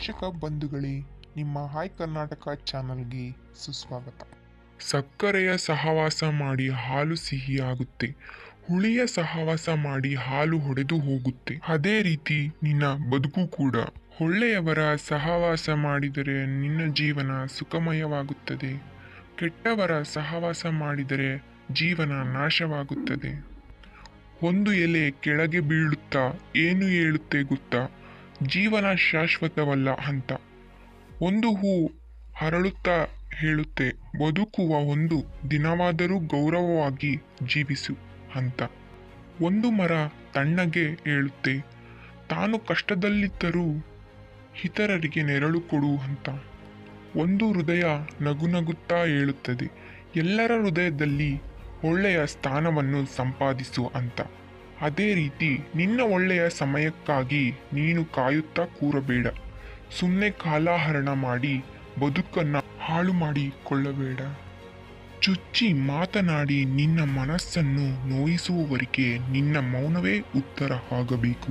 ವೀಕ್ಷಕ ಬಂಧುಗಳೇ ನಿಮ್ಮ ಹಾಯ್ ಕರ್ನಾಟಕ ಚಾನಲ್ಗೆ ಸುಸ್ವಾಗತ ಸಕ್ಕರೆಯ ಸಹವಾಸ ಮಾಡಿ ಹಾಲು ಸಿಹಿಯಾಗುತ್ತೆ ಹುಳಿಯ ಸಹವಾಸ ಮಾಡಿ ಹಾಲು ಹೊಡೆದು ಹೋಗುತ್ತೆ ಅದೇ ರೀತಿ ನಿನ್ನ ಬದುಕು ಕೂಡ ಒಳ್ಳೆಯವರ ಸಹವಾಸ ಮಾಡಿದರೆ ನಿನ್ನ ಜೀವನ ಸುಖಮಯವಾಗುತ್ತದೆ ಕೆಟ್ಟವರ ಸಹವಾಸ ಮಾಡಿದರೆ ಜೀವನ ನಾಶವಾಗುತ್ತದೆ ಒಂದು ಎಲೆ ಕೆಳಗೆ ಬೀಳುತ್ತಾ ಏನು ಹೇಳುತ್ತೆ ಗೊತ್ತಾ ಜೀವನ ಶಾಶ್ವತವಲ್ಲ ಅಂತ ಒಂದು ಹೂ ಹರಳುತ್ತಾ ಹೇಳುತ್ತೆ ಬದುಕುವ ಒಂದು ದಿನವಾದರೂ ಗೌರವವಾಗಿ ಜೀವಿಸು ಅಂತ ಒಂದು ಮರ ತಣ್ಣಗೆ ಹೇಳುತ್ತೆ ತಾನು ಕಷ್ಟದಲ್ಲಿದ್ದರೂ ಇತರರಿಗೆ ನೆರಳು ಕೊಡು ಅಂತ ಒಂದು ಹೃದಯ ನಗುನಗುತ್ತಾ ಹೇಳುತ್ತದೆ ಎಲ್ಲರ ಹೃದಯದಲ್ಲಿ ಒಳ್ಳೆಯ ಸ್ಥಾನವನ್ನು ಸಂಪಾದಿಸು ಅಂತ ಅದೇ ರೀತಿ ನಿನ್ನ ಒಳ್ಳೆಯ ಸಮಯಕ್ಕಾಗಿ ನೀನು ಕಾಯುತ್ತಾ ಕೂರಬೇಡ ಸುಮ್ಮನೆ ಕಾಲಹರಣ ಮಾಡಿ ಬದುಕನ್ನ ಹಾಳು ಮಾಡಿಕೊಳ್ಳಬೇಡ ಚುಚ್ಚಿ ಮಾತನಾಡಿ ನಿನ್ನ ಮನಸ್ಸನ್ನು ನೋಯಿಸುವವರಿಗೆ ನಿನ್ನ ಮೌನವೇ ಉತ್ತರ ಆಗಬೇಕು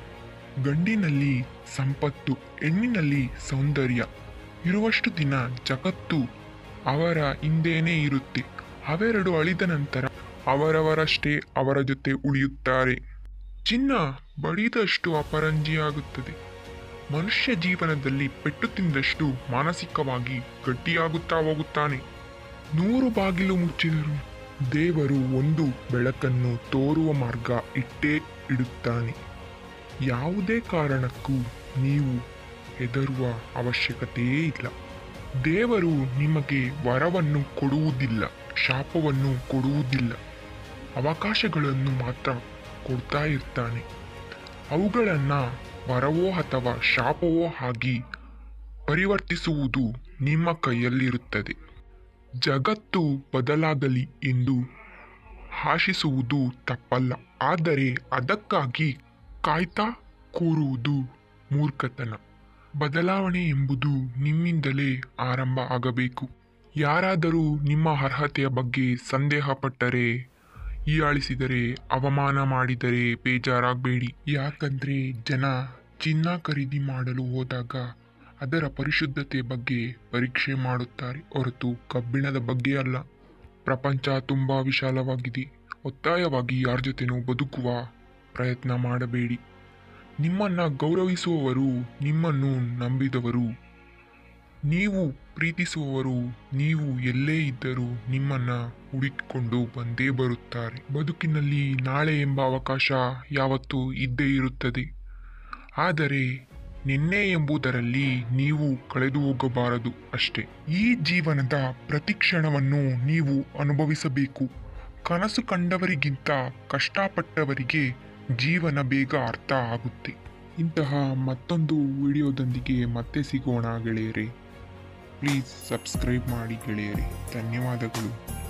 ಗಂಡಿನಲ್ಲಿ ಸಂಪತ್ತು ಹೆಣ್ಣಿನಲ್ಲಿ ಸೌಂದರ್ಯ ಇರುವಷ್ಟು ದಿನ ಜಗತ್ತು ಅವರ ಹಿಂದೇನೇ ಇರುತ್ತೆ ಅವೆರಡು ಅಳಿದ ನಂತರ ಅವರವರಷ್ಟೇ ಅವರ ಜೊತೆ ಉಳಿಯುತ್ತಾರೆ ಚಿನ್ನ ಬಡಿದಷ್ಟು ಅಪರಂಜಿಯಾಗುತ್ತದೆ ಮನುಷ್ಯ ಜೀವನದಲ್ಲಿ ಪೆಟ್ಟು ತಿಂದಷ್ಟು ಮಾನಸಿಕವಾಗಿ ಗಟ್ಟಿಯಾಗುತ್ತಾ ಹೋಗುತ್ತಾನೆ ನೂರು ಬಾಗಿಲು ಮುಚ್ಚಿದರು ದೇವರು ಒಂದು ಬೆಳಕನ್ನು ತೋರುವ ಮಾರ್ಗ ಇಟ್ಟೇ ಇಡುತ್ತಾನೆ ಯಾವುದೇ ಕಾರಣಕ್ಕೂ ನೀವು ಹೆದರುವ ಅವಶ್ಯಕತೆಯೇ ಇಲ್ಲ ದೇವರು ನಿಮಗೆ ವರವನ್ನು ಕೊಡುವುದಿಲ್ಲ ಶಾಪವನ್ನು ಕೊಡುವುದಿಲ್ಲ ಅವಕಾಶಗಳನ್ನು ಮಾತ್ರ ಕೊಡ್ತಾ ಇರ್ತಾನೆ ಅವುಗಳನ್ನು ವರವೋ ಅಥವಾ ಶಾಪವೋ ಆಗಿ ಪರಿವರ್ತಿಸುವುದು ನಿಮ್ಮ ಕೈಯಲ್ಲಿರುತ್ತದೆ ಜಗತ್ತು ಬದಲಾಗಲಿ ಎಂದು ಆಶಿಸುವುದು ತಪ್ಪಲ್ಲ ಆದರೆ ಅದಕ್ಕಾಗಿ ಕಾಯ್ತಾ ಕೂರುವುದು ಮೂರ್ಖತನ ಬದಲಾವಣೆ ಎಂಬುದು ನಿಮ್ಮಿಂದಲೇ ಆರಂಭ ಆಗಬೇಕು ಯಾರಾದರೂ ನಿಮ್ಮ ಅರ್ಹತೆಯ ಬಗ್ಗೆ ಸಂದೇಹ ಪಟ್ಟರೆ ಹೀಯಾಳಿಸಿದರೆ ಅವಮಾನ ಮಾಡಿದರೆ ಬೇಜಾರಾಗಬೇಡಿ ಯಾಕಂದ್ರೆ ಜನ ಚಿನ್ನ ಖರೀದಿ ಮಾಡಲು ಹೋದಾಗ ಅದರ ಪರಿಶುದ್ಧತೆ ಬಗ್ಗೆ ಪರೀಕ್ಷೆ ಮಾಡುತ್ತಾರೆ ಹೊರತು ಕಬ್ಬಿಣದ ಬಗ್ಗೆ ಅಲ್ಲ ಪ್ರಪಂಚ ತುಂಬ ವಿಶಾಲವಾಗಿದೆ ಒತ್ತಾಯವಾಗಿ ಯಾರ ಜೊತೆನೂ ಬದುಕುವ ಪ್ರಯತ್ನ ಮಾಡಬೇಡಿ ನಿಮ್ಮನ್ನ ಗೌರವಿಸುವವರು ನಿಮ್ಮನ್ನು ನಂಬಿದವರು ನೀವು ಪ್ರೀತಿಸುವವರು ನೀವು ಎಲ್ಲೇ ಇದ್ದರೂ ನಿಮ್ಮನ್ನ ಹುಡುಕಿಕೊಂಡು ಬಂದೇ ಬರುತ್ತಾರೆ ಬದುಕಿನಲ್ಲಿ ನಾಳೆ ಎಂಬ ಅವಕಾಶ ಯಾವತ್ತೂ ಇದ್ದೇ ಇರುತ್ತದೆ ಆದರೆ ನಿನ್ನೆ ಎಂಬುದರಲ್ಲಿ ನೀವು ಕಳೆದು ಹೋಗಬಾರದು ಅಷ್ಟೇ ಈ ಜೀವನದ ಪ್ರತಿ ಕ್ಷಣವನ್ನು ನೀವು ಅನುಭವಿಸಬೇಕು ಕನಸು ಕಂಡವರಿಗಿಂತ ಕಷ್ಟಪಟ್ಟವರಿಗೆ ಜೀವನ ಬೇಗ ಅರ್ಥ ಆಗುತ್ತೆ ಇಂತಹ ಮತ್ತೊಂದು ವಿಡಿಯೋದೊಂದಿಗೆ ಮತ್ತೆ ಸಿಗೋಣ ಗೆಳೆಯರೇ ಪ್ಲೀಸ್ ಸಬ್ಸ್ಕ್ರೈಬ್ ಮಾಡಿ ಗೆಳೆಯರೇ ಧನ್ಯವಾದಗಳು